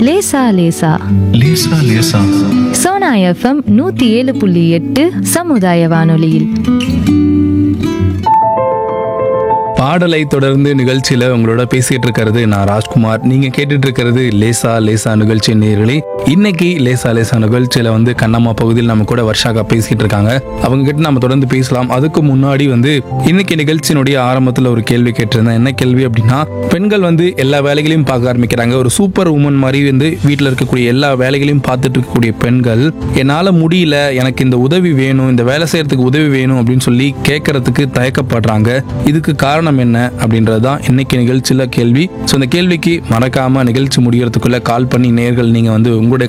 லேசா லேசா லேசா லேசா சோனா எஃப்எம் நூத்தி ஏழு புள்ளி எட்டு சமுதாய வானொலியில் பாடலை தொடர்ந்து நிகழ்ச்சியில உங்களோட பேசிட்டு இருக்கிறது நான் ராஜ்குமார் நீங்க கேட்டுட்டு இருக்கிறது லேசா லேசா நிகழ்ச்சி நேரலை இன்னைக்கு லேசா லேசா நிகழ்ச்சியில வந்து கண்ணம்மா பகுதியில் நம்ம கூட வர்ஷாக்கா பேசிட்டு இருக்காங்க அவங்க கிட்ட நம்ம தொடர்ந்து பேசலாம் அதுக்கு முன்னாடி வந்து இன்னைக்கு நிகழ்ச்சியினுடைய ஆரம்பத்துல ஒரு கேள்வி கேட்டிருந்தேன் என்ன கேள்வி அப்படின்னா பெண்கள் வந்து எல்லா வேலைகளையும் பார்க்க ஆரம்பிக்கிறாங்க ஒரு சூப்பர் உமன் மாதிரி வந்து வீட்டில் இருக்கக்கூடிய எல்லா வேலைகளையும் பார்த்துட்டு இருக்கக்கூடிய பெண்கள் என்னால் முடியல எனக்கு இந்த உதவி வேணும் இந்த வேலை செய்யறதுக்கு உதவி வேணும் அப்படின்னு சொல்லி கேட்கறதுக்கு தயக்கப்படுறாங்க இதுக்கு காரணம் என்ன அப்படின்றது தான் இன்னைக்கு நிகழ்ச்சியில் கேள்வி ஸோ இந்த கேள்விக்கு மறக்காம நிகழ்ச்சி முடியறதுக்குள்ள கால் பண்ணி நேர்கள் நீங்கள் வந்து உங்களுடைய